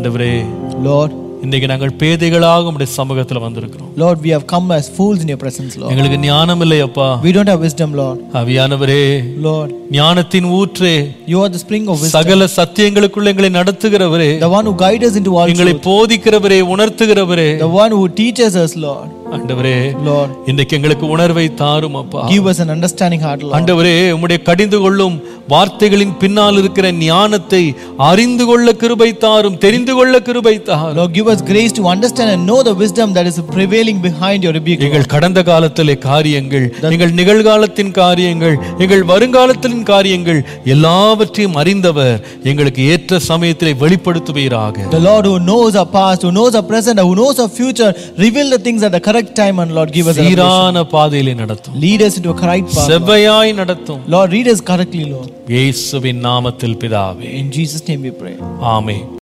ஆண்டவரே Lord, இன்னைக்கு நாங்கள் பேதைகளாக உடைய சமூகத்துல வந்திருக்கிறோம் Lord, we have come as fools in your presence, Lord. எங்களுக்கு ஞானம் இல்லையப்பா We don't have wisdom, Lord. அவியானவரே Lord, ஞானத்தின் ஊற்றே you are the spring of wisdom, சகல சத்தியங்களுக்குள்ள எங்களை நடத்துகிறவரே the one who guides us into all எங்களை truth, போதிக்கிறவரே உணர்த்துகிறவரே the one who teaches us, Lord. ஆண்டவரே Lord, இன்னைக்கு எங்களுக்கு உணர்வை தாரும் அப்பா give us an understanding heart, Lord. ஆண்டவரே உம்முடைய கடிந்து கொள்ளும் வார்த்தைகளின் பின்னால் இருக்கிற ஞானத்தை அறிந்து கொள்ள கிருபை தாரும் தெரிந்து கொள்ள கிருபை தாரும் Lord, give us grace to understand and know the wisdom that is prevailing behind your rebuke. Lord. எங்கள் கடந்த காலத்திலே காரியங்கள் எங்கள் நிகழ்காலத்தின் காரியங்கள் எங்கள் வருங்காலத்தின் காரியங்கள் எல்லாவற்றையும் அறிந்தவர் எங்களுக்கு ஏற்ற சமயத்திலே வெளிப்படுத்துவீராக The Lord who knows our past, who knows our present, who knows our future, reveal the things at the correct time and Lord, give us a revelation. சீரான பாதையிலே நடத்தும் Lead us into a correct path. செவ்வையாய் நடத்தும் Lord, read us correctly, Lord. இயேசுவின் நாமத்தில் பிதாவே In Jesus' name we pray. Amen